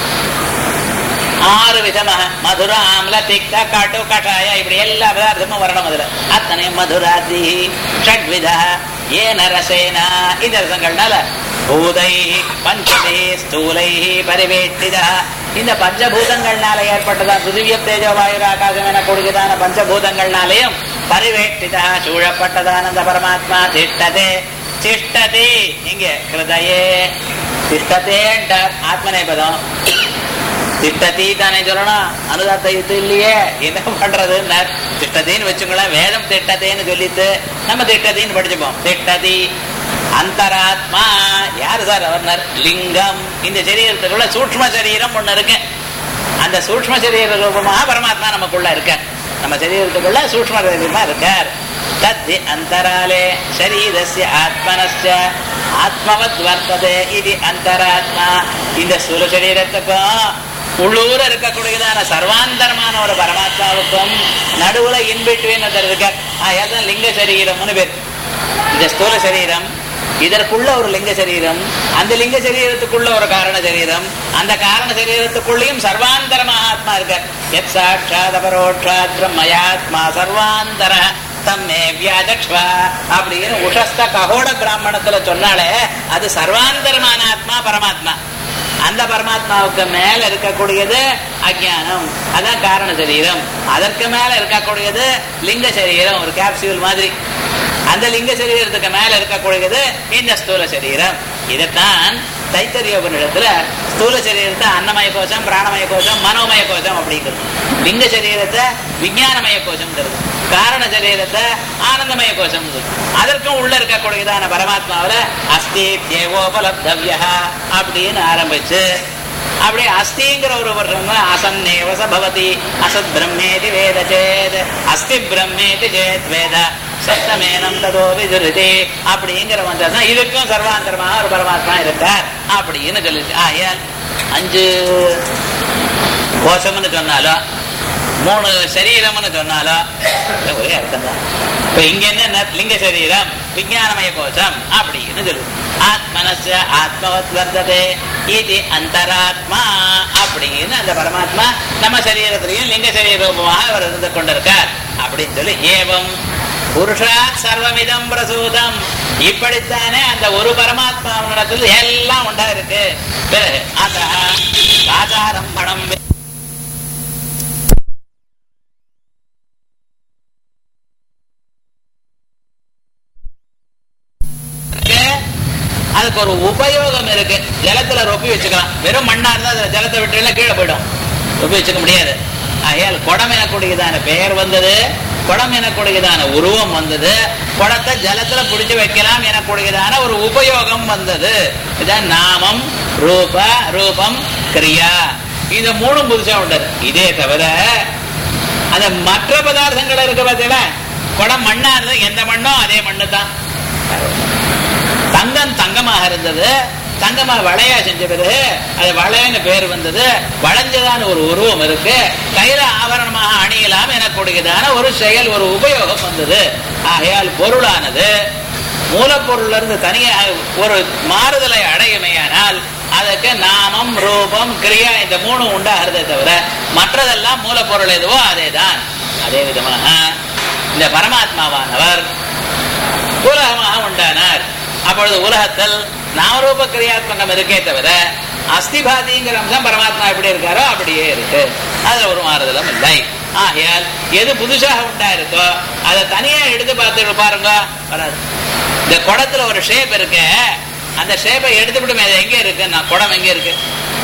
ஆறு விதமாக மதுர ஆம்ல திக்த காட்டு கஷாய இப்படி எல்லா பதார்த்தமும் வரணும் அதுல அத்தனை மதுராதி ஷட்விதா ஏன ரசேனா இந்த ரசங்கள்னால பூதை பஞ்சமே ஸ்தூலை பரிவேட்டிதா இந்த பஞ்சபூதங்கள்னால ஏற்பட்டதா பிருதிவிய தேஜோ வாயு ஆகாசம் என கொடுக்குதான பஞ்சபூதங்கள்னாலையும் பரிவேட்டிதா சூழப்பட்டதான அந்த பரமாத்மா திஷ்டதே திஷ்டதே இங்க ஹிருதயே திஷ்டதேன்றார் ஆத்மநேபதம் திட்டத்தி தானே சொல்லணும் அனுதாத்த யுத்தம் இல்லையே என்ன பண்றதுன்னு திட்டத்தின்னு வச்சுங்களேன் வேதம் திட்டத்தேன்னு சொல்லிட்டு நம்ம திட்டத்தின்னு படிச்சுப்போம் திட்டதி அந்தராத்மா யாரு சார் அவர்னர் லிங்கம் இந்த சரீரத்துக்குள்ள சூக்ம சரீரம் ஒண்ணு இருக்கு அந்த சூக்ம சரீர ரூபமாக பரமாத்மா நமக்குள்ள இருக்க நம்ம சரீரத்துக்குள்ள சூக்ம சரீரமா இருக்கார் தத்தி அந்தராலே சரீரஸ்ய ஆத்மனஸ்ய ஆத்மவத் வர்த்ததே இது அந்தராத்மா இந்த ஸ்தூல சரீரத்துக்கும் உள்ளூர இருக்கக்கூடியதான சர்வாந்தரமான ஒரு பரமாத்மாவுக்கும் நடுவுல இன்பிட்வீன் இருக்க அதான் லிங்க சரீரம்னு பேர் இந்த ஸ்தூல சரீரம் இதற்குள்ள ஒரு லிங்க சரீரம் அந்த லிங்க சரீரத்துக்குள்ள ஒரு காரண சரீரம் அந்த காரண சரீரத்துக்குள்ளேயும் சர்வாந்தரமாக ஆத்மா இருக்க எத் சாட்சாத் அபரோட்சாத் பிரம்மயாத்மா சர்வாந்தர தம்மே வியாஜக்ஷ்வா அப்படின்னு உஷஸ்த ககோட பிராமணத்துல சொன்னாலே அது சர்வாந்தரமான ஆத்மா பரமாத்மா அந்த பரமாத்மாவுக்கு மேல இருக்கக்கூடியது அஜானம் அதான் காரண சரீரம் அதற்கு மேல இருக்கக்கூடியது லிங்க சரீரம் ஒரு கேப்சியூல் மாதிரி அந்த லிங்க சரீரத்துக்கு மேல இருக்கக்கூடியது இந்த ஸ்தூல சரீரம் இதைத்தான் தைத்தரிய உபநிடத்துல ஸ்தூல சரீரத்தை அன்னமய கோஷம் பிராணமய கோஷம் மனோமய கோஷம் அப்படிங்கிறது லிங்க சரீரத்தை விஞ்ஞானமய கோஷம் காரண சரீரத்தை ஆனந்தமய கோஷம் அதற்கும் உள்ள இருக்கக்கூடியதான பரமாத்மாவில அஸ்தி தேவோபலப்தவ்யா அப்படின்னு ஆரம்பிச்சு அப்படி அஸ்திங்கிற ஒரு வருஷம் அசன்னேவச பவதி அசத் பிரம்மேதி வேத சேத் அஸ்தி பிரம்மேதி சேத் வேத சத்தமேனம் ததோ விதுருதி அப்படிங்கிற மந்திரம் இதுக்கும் சர்வாந்தரமாக ஒரு பரமாத்மா இருக்கார் அப்படின்னு சொல்லிச்சு ஆயால் அஞ்சு கோஷம்னு சொன்னாலும் மூணு சரீரம்னு சொன்னாலும் ஒரே அர்த்தம் தான் இப்ப இங்க என்ன லிங்க சரீரம் விஞ்ஞானமய கோஷம் அப்படின்னு சொல்லு ஆத்மனச ஆத்மவத் வர்த்ததே இது அந்தராத்மா அப்படின்னு அந்த பரமாத்மா நம்ம சரீரத்திலையும் லிங்க சரீரூபமாக அவர் இருந்து கொண்டிருக்கார் அப்படின்னு சொல்லி ஏவம் புருஷாத் சர்வமிதம் பிரசூதம் இப்படித்தானே அந்த ஒரு பரமாத்மாவினிடத்தில் எல்லாம் உண்டா இருக்கு பிறகு அத ஆதாரம் பணம் அதுக்கு ஒரு உபயோகம் இருக்கு ஜலத்துல ரொப்பி வச்சுக்கலாம் வெறும் மண்ணா இருந்தா அதுல ஜலத்தை விட்டு கீழே போயிடும் ரொப்பி வச்சுக்க முடியாது ஆகையால் குடம் எனக்கூடியதான பெயர் வந்தது குடம் எனக்கூடியதான உருவம் வந்தது குடத்தை ஜலத்துல பிடிச்சு வைக்கலாம் எனக்கூடியதான ஒரு உபயோகம் வந்தது இதான் நாமம் ரூப ரூபம் கிரியா இந்த மூணும் புதுசா உண்டது இதே தவிர அந்த மற்ற பதார்த்தங்கள் இருக்கு பார்த்தீங்களா குடம் மண்ணா இருந்தது எந்த மண்ணோ அதே மண்ணு தான் தங்கம் தங்கமாக இருந்தது தங்கமா வளையா செஞ்ச பிறகு அது வளையன்னு பேர் வந்தது வளைஞ்சதான ஒரு உருவம் இருக்கு கையில ஆபரணமாக அணியலாம் எனக்கூடியதான ஒரு செயல் ஒரு உபயோகம் வந்தது ஆகையால் பொருளானது மூலப்பொருள்ல இருந்து தனியாக ஒரு மாறுதலை அடையுமையானால் அதுக்கு நாமம் ரூபம் கிரியா இந்த மூணு உண்டாகிறதே தவிர மற்றதெல்லாம் மூலப்பொருள் எதுவோ அதேதான் அதே விதமாக இந்த பரமாத்மாவானவர் உலகமாக உண்டானார் அப்பொழுது உலகத்தில் நாமரூப கிரியாத்மகம் இருக்கே தவிர அஸ்திபாதிங்கிற அம்சம் பரமாத்மா எப்படி இருக்காரோ அப்படியே இருக்கு அதுல ஒரு மாறுதலும் இல்லை ஆகையால் எது புதுசாக உண்டா இருக்கோ அதை தனியா எடுத்து பார்த்து பாருங்க வராது இந்த குடத்துல ஒரு ஷேப் இருக்கு அந்த ஷேப்பை எடுத்துவிட்டு அது எங்க இருக்கு நான் குடம் எங்க இருக்கு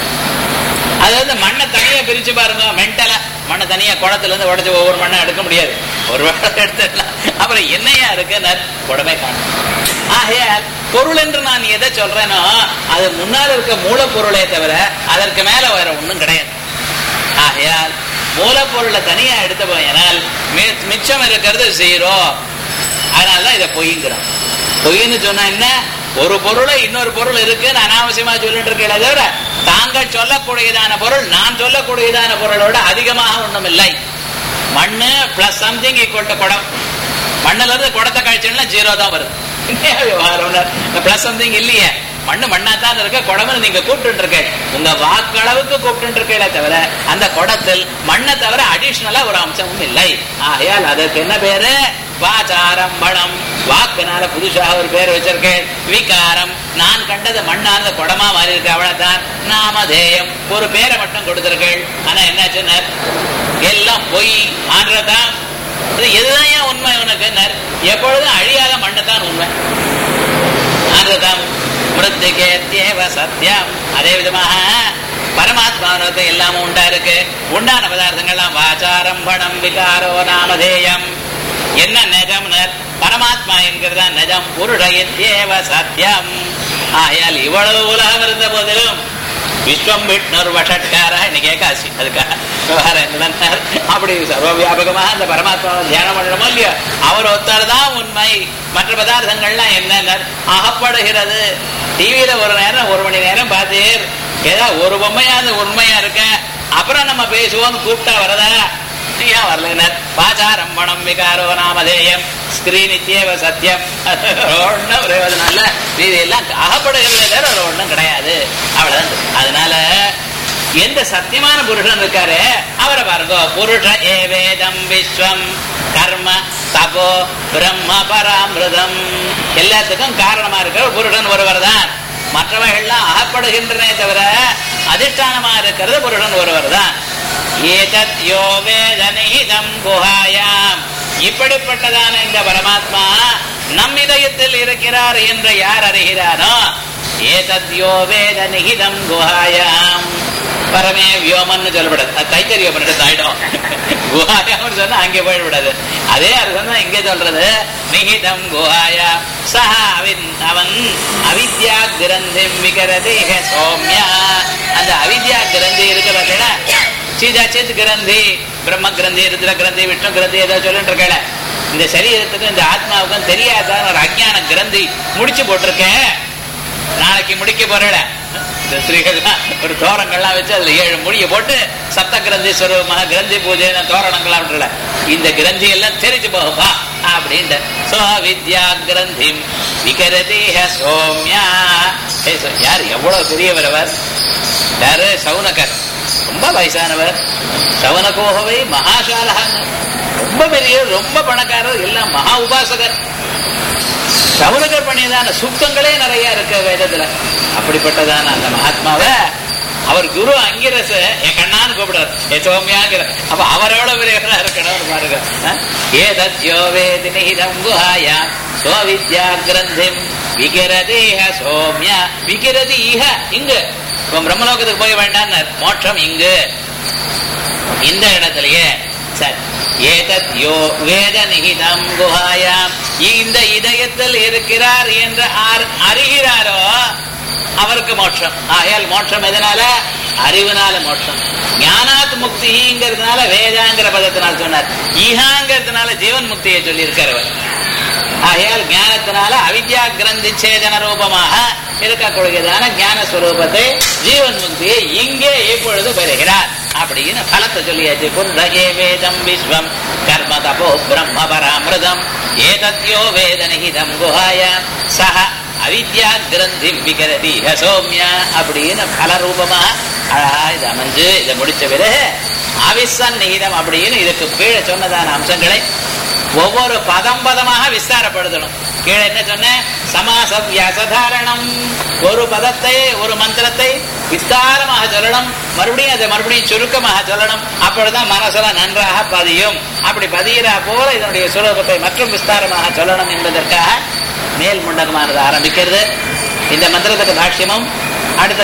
அது வந்து மண்ணை தனியா பிரிச்சு பாருங்க மென்டலா மண்ணை தனியா குடத்துல இருந்து உடச்சு ஒவ்வொரு மண்ணை எடுக்க முடியாது ஒரு வட்டம் எடுத்துடலாம் அப்புறம் என்னையா இருக்கு குடமே காணும் ஆகையால் பொருள் என்று நான் எதை சொல்றேனோ அது முன்னால் இருக்க மூலப்பொருளே தவிர அதற்கு மேல வேற ஒண்ணும் கிடையாது ஆகையால் மூலப்பொருளை தனியா எடுத்த போயினால் மிச்சம் இருக்கிறது ஜீரோ அதனாலதான் இதை பொய்ங்கிறோம் பொய்ன்னு சொன்னா என்ன ஒரு பொருளை இன்னொரு பொருள் இருக்குன்னு அனாவசியமா சொல்லிட்டு இருக்கே தவிர தாங்கள் சொல்லக்கூடியதான பொருள் நான் சொல்லக்கூடியதான பொருளோட அதிகமாக ஒண்ணும் இல்லை மண்ணு பிளஸ் சம்திங் ஈக்குவல் டு குடம் மண்ணுல இருந்து குடத்தை கழிச்சோம்னா ஜீரோ தான் வருது விவகாரம் பிளஸ் சம்திங் இல்லையே மண்ணு மண்ணா தான் இருக்க குடம்னு நீங்க கூப்பிட்டு இருக்க உங்க வாக்களவுக்கு கூப்பிட்டு இருக்கே தவிர அந்த குடத்தில் மண்ணை தவிர அடிஷனலா ஒரு அம்சமும் இல்லை ஆகையால் அதற்கு என்ன பேரு வாச்சாரம்பணம் வாக்குனால புதுசாக ஒரு பேர் வச்சிருக்கேன் விகாரம் நான் கண்டது மண்ணால குடமா மாறி இருக்கு அவ்வளவுதான் நாமதேயம் ஒரு பேரை மட்டும் கொடுத்திருக்கேன் ஆனா என்னாச்சுன்னா எல்லாம் பொய் ஆன்றதான் எதுதான் ஏன் உண்மை உனக்கு எப்பொழுதும் அழியாத மண்ணத்தான் உண்மை ஆன்றதான் மிருத்திகேத்தியேவ சத்தியம் அதே விதமாக பரமாத்மாவுக்கு எல்லாமும் உண்டா இருக்கு உண்டான பதார்த்தங்கள்லாம் வாச்சாரம் பணம் விகாரோ நாமதேயம் என்ன நெஜம் பரமாத்மா என்கிறதா நெஜம் புருஷயத்தேவ சத்தியம் ஆகையால் இவ்வளவு உலகம் இருந்த போதிலும் விஸ்வம் விஷ்ணர் வஷட்கார இன்னைக்கு ஏகாசி அதுக்காக விவகாரம் என்னதான் அப்படி சர்வ வியாபகமாக அந்த பரமாத்மாவை தியானம் பண்ணணுமோ இல்லையோ அவர் ஒருத்தர் தான் உண்மை மற்ற பதார்த்தங்கள்லாம் என்ன அகப்படுகிறது டிவியில ஒரு நேரம் ஒரு மணி நேரம் பார்த்து ஏதாவது ஒரு பொம்மையாவது உண்மையா இருக்க அப்புறம் நம்ம பேசுவோம் கூப்பிட்டா வரதா ஏன் வரல பாச்சாரம் பணம் விகாரோ நாமதேயம் ஸ்கிரீன் நித்தியவ சத்தியம் ஒன்றும் பிரயோஜனம் இல்ல இது எல்லாம் அகப்படுகிறதே வேற ஒரு ஒன்றும் கிடையாது அவ்வளவுதான் அதனால எந்த சத்தியமான புருஷன் இருக்காரு அவரை பாருங்க புருஷ ஏவேதம் விஸ்வம் கர்ம தபோ பிரம்ம பராமிருதம் எல்லாத்துக்கும் காரணமா இருக்கிற புருஷன் ஒருவர் தான் மற்றவைகள்லாம் அகப்படுகின்றனே தவிர அதிஷ்டானமா இருக்கிறது புருஷன் ஒருவர் தான் ஏதத் யோ வேத நிஹிதம் குஹாயாம் இப்படிப்பட்டதான இந்த பரமாத்மா நம் இதயத்தில் இருக்கிறார் என்று யார் அறிகிறானோ ஏதத் யோ வேத நிஹிதம் குஹாயாம் பரமே வியோமன்னு சொல்லப்படாது அது தைத்தரிய பண்ணிட்டு ஆயிடும் குஹாயாம்னு சொன்னா அங்கே போயிடக்கூடாது அதே அர்த்தம் தான் இங்கே சொல்றது நிஹிதம் குஹாயா சஹ அவன் அவன் அவித்யா கிரந்தி விகரதி சோம்யா அந்த அவித்யா கிரந்தி இருக்கு பார்த்தீங்கன்னா சீதாச்சித் கிரந்தி பிரம்ம கிரந்தி ருத்ர கிரந்தி விஷ்ணு கிரந்தி ஏதோ சொல்லிட்டு இருக்கல இந்த சரீரத்துக்கும் இந்த ஆத்மாவுக்கும் தெரியாதான் ஒரு அஜ்ஞான கிரந்தி முடிச்சு போட்டிருக்கேன் நாளைக்கு முடிக்க போறேட இந்த ஸ்ரீகள்லாம் ஒரு தோரங்கள்லாம் வச்சு அதுல ஏழு முடிய போட்டு சப்த கிரந்தி ஸ்வரூபமாக கிரந்தி பூஜை தோரணங்கள்லாம் விட்டுல இந்த கிரந்தி எல்லாம் தெரிஞ்சு போகுப்பா அப்படின்ட்டு சோ வித்யா கிரந்தி விகரதேஹ சோம்யா ஏ சோ- யார் எவ்வளவு பெரியவர் அவர் யாரு சவுனகர் ரொம்ப வயசானவர் சவனகோகவை மகாசாலகன் ரொம்ப பெரிய ரொம்ப பணக்காரர் எல்லாம் மகா உபாசகர் சவுனகர் பண்ணியதான சூக்தங்களே நிறைய இருக்கு வேதத்துல அப்படிப்பட்டதான அந்த மகாத்மாவை அவர் குரு அங்கிரச என் கண்ணான்னு கூப்பிடுறார் என் சோமியாங்கிற அப்ப அவர் எவ்வளவு பெரியவரா இருக்கணும் பாருங்க அஹ்? ஏதத்யோ வேதி நிஹிதம் குஹாயா சோவித்யா கிரந்திம் விகிரதேஹ சோம்யா விகிரதி இஹ இங்கு இப்ப பிரம்மலோகத்துக்கு போய் வேண்டாம் மோட்சம் இங்கு இந்த இடத்திலேயே சரி ஏதத் யோ வேத நிகிதம் குஹாயாம் இந்த இதயத்தில் இருக்கிறார் என்று ஆர் அறிகிறாரோ அவருக்கு மோட்சம் ஆகையால் மோட்சம் எதனால அறிவுனால மோட்சம் ஞானாத் முக்திங்கிறதுனால வேதாங்கிற பதத்தினால் சொன்னார் ஈஹாங்கிறதுனால ஜீவன் முக்தியை சொல்லி இருக்கிறவர் ஆகையால் ஞானத்தினால அவித்யா கிரந்தி சேதன ரூபமாக இருக்கக்கூடியதான ஞான ஸ்வரூபத்தை ஜீவன் முக்தியை இங்கே இப்பொழுது பெறுகிறார் அப்படின்னு பலத்தை சொல்லியாச்சு புருஷே வேதம் விஸ்வம் கர்ம தபோ பிரம்ம பராமிருதம் ஏதத்யோ வேத நிகிதம் குஹாய சஹ அவித்யா கிரந்தி விகரதி சோம்யா அப்படின்னு பல ரூபமா அழகா இது அமைஞ்சு இதை முடிச்ச பிறகு அவிசன் நிகிதம் அப்படின்னு இதுக்கு கீழே சொன்னதான அம்சங்களை ஒவ்வொரு பதம் பதமாக விஸ்தாரப்படுத்தணும் கீழே என்ன சொன்னேன் சமாச வியாசதாரணம் ஒரு பதத்தை ஒரு மந்திரத்தை விஸ்தாரமாக சொல்லணும் மறுபடியும் அதை மறுபடியும் சுருக்கமாக சொல்லணும் அப்பொழுதுதான் மனசுல நன்றாக பதியும் அப்படி பதியிறா போல இதனுடைய சுரூபத்தை மற்றும் விஸ்தாரமாக சொல்லணும் என்பதற்காக மேல் முண்டகமானது ஆரம்பிக்கிறது இந்த மந்திரத்துக்கு பாஷ்யமும் அடுத்த